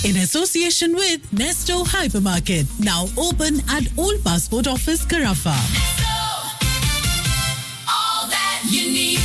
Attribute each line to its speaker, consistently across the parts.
Speaker 1: in association with Nesto Hypermarket, now open at Old Passport Office, Carafa.
Speaker 2: all that you need.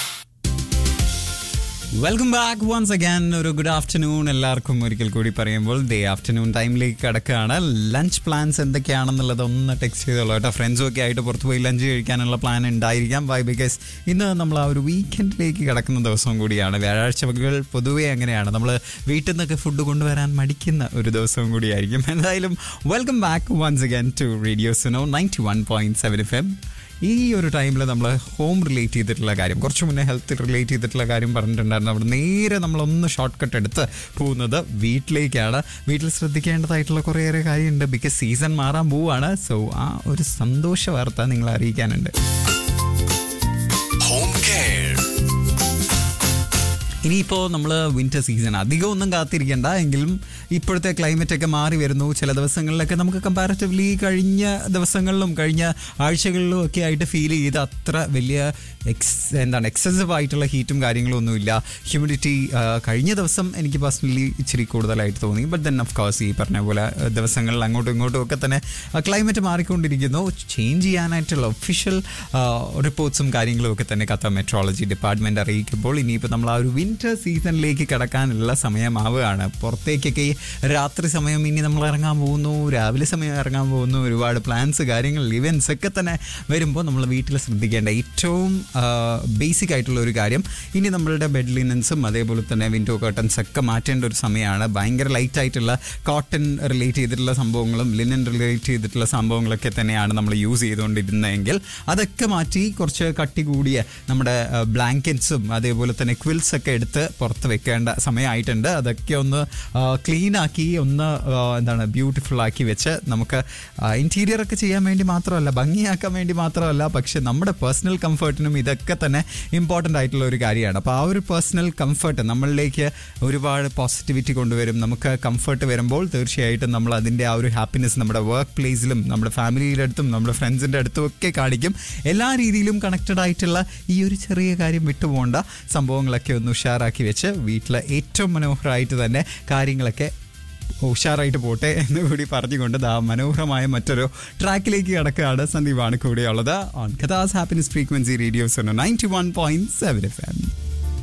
Speaker 3: Welcome back once again ഒരു good afternoon എല്ലാവർക്കും ഒരിക്കൽ കൂടി പറയുമ്പോൾ day afternoon ടൈമിലേക്ക് കിടക്കുകയാണ് lunch plans എന്തൊക്കെയാണെന്നുള്ളത് ഒന്ന് text ചെയ്തോളൂ കേട്ടോ ഫ്രണ്ട്സും ഒക്കെ ആയിട്ട് പുറത്ത് പോയി ലഞ്ച് കഴിക്കാനുള്ള പ്ലാൻ ഉണ്ടായിരിക്കാം വൈ ബിക്കോസ് ഇന്ന് നമ്മൾ ആ ഒരു വീക്കെൻഡിലേക്ക് കിടക്കുന്ന ദിവസവും കൂടിയാണ് വ്യാഴാഴ്ചകൾ പൊതുവേ അങ്ങനെയാണ് നമ്മൾ വീട്ടിൽ നിന്നൊക്കെ ഫുഡ് കൊണ്ടുവരാൻ മടിക്കുന്ന ഒരു ദിവസവും കൂടിയായിരിക്കും എന്തായാലും welcome back once again to radio Suno ninety one point seven F M ഈ ഒരു ടൈമിൽ നമ്മൾ ഹോം റിലേറ്റ് ചെയ്തിട്ടുള്ള കാര്യം കുറച്ച് മുന്നേ ഹെൽത്ത് റിലേറ്റ് ചെയ്തിട്ടുള്ള കാര്യം പറഞ്ഞിട്ടുണ്ടായിരുന്നു അവിടെ നേരെ നമ്മളൊന്ന് ഷോർട്ട് കട്ട് എടുത്ത് പോകുന്നത് വീട്ടിലേക്കാണ് വീട്ടിൽ ശ്രദ്ധിക്കേണ്ടതായിട്ടുള്ള കുറേയേറെ കാര്യമുണ്ട് ബിക്കോസ് സീസൺ മാറാൻ പോവാണ് സോ ആ ഒരു സന്തോഷ വാർത്ത നിങ്ങളെ അറിയിക്കാനുണ്ട്
Speaker 4: Home Care.
Speaker 3: ഇനിയിപ്പോൾ നമ്മൾ വിന്റർ സീസൺ അധികം ഒന്നും കാത്തിരിക്കേണ്ട എങ്കിലും ഇപ്പോഴത്തെ ക്ലൈമറ്റ് ഒക്കെ മാറി വരുന്നു ചില ദിവസങ്ങളിലൊക്കെ നമുക്ക് കമ്പാരിറ്റീവ്ലി കഴിഞ്ഞ ദിവസങ്ങളിലും കഴിഞ്ഞ ആഴ്ചകളിലും ഒക്കെ ആയിട്ട് ഫീൽ ചെയ്ത് അത്ര വലിയ എക്സ് എന്താണ് എക്സസീവ് ആയിട്ടുള്ള ഹീറ്റും കാര്യങ്ങളും ഒന്നുമില്ല ഹ്യൂമിഡിറ്റി കഴിഞ്ഞ ദിവസം എനിക്ക് പേഴ്സണലി ഇച്ചിരി കൂടുതലായിട്ട് തോന്നി ബട്ട് ദെൻ ഓഫ് കോഴ്സ് ഈ പറഞ്ഞ പോലെ ആ, ദിവസങ്ങളിൽ അങ്ങോട്ടും ഇങ്ങോട്ടും ഒക്കെ തന്നെ ക്ലൈമറ്റ് മാറിക്കൊണ്ടിരിക്കുന്നു ചേഞ്ച് ചെയ്യാനായിട്ടുള്ള ഒഫീഷ്യൽ റിപ്പോർട്ട്സും കാര്യങ്ങളും ഒക്കെ തന്നെ കത്ത മെട്രോളജി ഡിപ്പാർട്ട്മെന്റ് അറിയിക്കുമ്പോൾ ഇനിയിപ്പോൾ നമ്മൾ ആ ഒരു വിന്റർ സീസണിലേക്ക് കടക്കാനുള്ള സമയമാവുകയാണ് പുറത്തേക്കൊക്കെ ഈ രാത്രി സമയം ഇനി നമ്മൾ ഇറങ്ങാൻ പോകുന്നു രാവിലെ സമയം ഇറങ്ങാൻ പോകുന്നു ഒരുപാട് പ്ലാൻസ് കാര്യങ്ങൾ ഇവൻസ് ഒക്കെ തന്നെ വരുമ്പോൾ നമ്മൾ വീട്ടിൽ ശ്രദ്ധിക്കേണ്ട ഏറ്റവും ബേസിക് ആയിട്ടുള്ള ഒരു കാര്യം ഇനി നമ്മളുടെ ബെഡ് ലിനൻസും അതേപോലെ തന്നെ വിൻഡോ കർട്ടൻസ് ഒക്കെ മാറ്റേണ്ട ഒരു സമയമാണ് ഭയങ്കര ലൈറ്റ് ആയിട്ടുള്ള കോട്ടൺ റിലേറ്റ് ചെയ്തിട്ടുള്ള സംഭവങ്ങളും ലിനൻ റിലേറ്റ് ചെയ്തിട്ടുള്ള സംഭവങ്ങളൊക്കെ തന്നെയാണ് നമ്മൾ യൂസ് ചെയ്തുകൊണ്ടിരുന്നതെങ്കിൽ അതൊക്കെ മാറ്റി കുറച്ച് കട്ടി കൂടിയ നമ്മുടെ ബ്ലാങ്കറ്റ്സും അതേപോലെ തന്നെ ക്വിൽസ് ഒക്കെ എടുത്ത് പുറത്ത് വെക്കേണ്ട സമയമായിട്ടുണ്ട് അതൊക്കെ ഒന്ന് ക്ലീൻ ആക്കി ഒന്ന് ആ, എന്താണ് ബ്യൂട്ടിഫുൾ ആക്കി വെച്ച് നമുക്ക് ഇന്റീരിയർ ഒക്കെ ചെയ്യാൻ വേണ്ടി മാത്രമല്ല ഭംഗിയാക്കാൻ വേണ്ടി മാത്രമല്ല പക്ഷെ നമ്മുടെ പേഴ്സണൽ കംഫർട്ടിനും ഇതൊക്കെ തന്നെ ഇമ്പോർട്ടൻ്റ് ആയിട്ടുള്ള ഒരു കാര്യമാണ് അപ്പോൾ ആ ഒരു പേഴ്സണൽ കംഫർട്ട് നമ്മളിലേക്ക് ഒരുപാട് പോസിറ്റിവിറ്റി കൊണ്ടുവരും നമുക്ക് കംഫർട്ട് വരുമ്പോൾ തീർച്ചയായിട്ടും നമ്മൾ അതിൻ്റെ ആ ഒരു ഹാപ്പിനെസ് നമ്മുടെ വർക്ക് പ്ലേസിലും നമ്മുടെ ഫാമിലിയുടെ അടുത്തും നമ്മുടെ ഫ്രണ്ട്സിൻ്റെ അടുത്തും ഒക്കെ കാണിക്കും എല്ലാ രീതിയിലും കണക്റ്റഡ് ആയിട്ടുള്ള ഈ ഒരു ചെറിയ കാര്യം വിട്ടുപോകേണ്ട സംഭവങ്ങളൊക്കെ ഒന്ന് ഉഷാറാക്കി വെച്ച് വീട്ടിൽ ഏറ്റവും മനോഹരമായിട്ട് തന്നെ കാര്യങ്ങളൊക്കെ ഉഷാറായിട്ട് പോട്ടെ എന്ന് കൂടി പറഞ്ഞുകൊണ്ട് ദാ മനോഹരമായ മറ്റൊരു ട്രാക്കിലേക്ക് കിടക്കുകയാണ് സന്ദീപാണ് കൂടെയുള്ളത് ഓൺ കഥാസ് happiness frequency radio's ninety one point seven F M